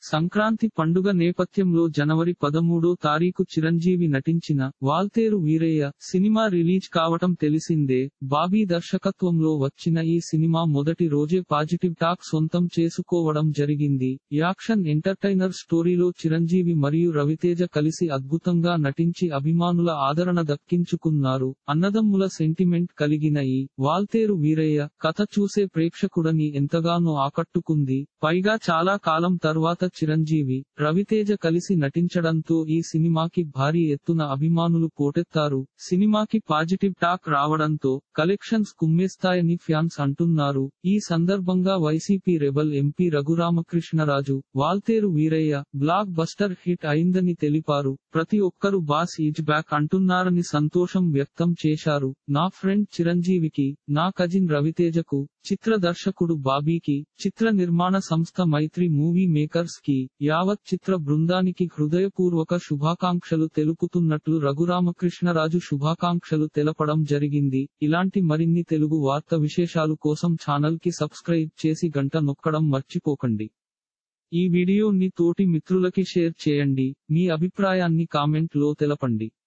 సంక్రాంతి పండుగ నేపథ్యంలో జనవరి పదమూడో తారీఖు చిరంజీవి నటించిన వాల్తేరు వీరయ్య సినిమా రిలీజ్ కావటం తెలిసిందే బాబీ దర్శకత్వంలో వచ్చిన ఈ సినిమా మొదటి రోజే పాజిటివ్ టాక్ సొంతం చేసుకోవడం జరిగింది యాక్షన్ ఎంటర్టైనర్ స్టోరీలో చిరంజీవి మరియు రవితేజ కలిసి అద్భుతంగా నటించి అభిమానుల ఆదరణ దక్కించుకున్నారు అన్నదమ్ముల సెంటిమెంట్ కలిగిన ఈ వాల్తేరు వీరయ్య కథ చూసే ప్రేక్షకుడని ఎంతగానో ఆకట్టుకుంది పైగా చాలా కాలం తర్వాత చిరంజీవి రవితేజ కలిసి నటించడంతో ఈ సినిమాకి భారీ ఎత్తున అభిమానులు పోటెత్తారు సినిమాకి పాజిటివ్ టాక్ రావడంతో కలెక్షన్స్ కుమ్మేస్తాయని ఫ్యాన్స్ అంటున్నారు ఈ సందర్భంగా YCP rebel MP Raghuramakrishnaraju Waltair Veerayya blockbuster hit అయిందని తెలిపారు ప్రతి ఒక్కరు బాస్ ఈజ్ బ్యాక్ అంటున్నారని సంతోషం వ్యక్తం చేశారు నా ఫ్రెండ్ చిరంజీవికి నా కజిన్ రవితేజకు చిత్ర దర్శకుడు బాబీకి చిత్ర నిర్మాణ సంస్థ మైత్రి మూవీ మేకర్స్ కి యావత్ చిత్ర బృందానికి హృదయపూర్వక శుభాకాంక్షలు తెలుపుతున్నట్లు రఘురామకృష్ణరాజు శుభాకాంక్షలు తెలపడం జరిగింది ఇలాంటి మరిన్ని తెలుగు వార్త విశేషాలు కోసం ఛానల్ కి సబ్స్క్రైబ్ చేసి గంట నొక్కడం మర్చిపోకండి ఈ వీడియోని తోటి మిత్రులకి షేర్ చేయండి మీ అభిప్రాయాన్ని కామెంట్ లో తెలపండి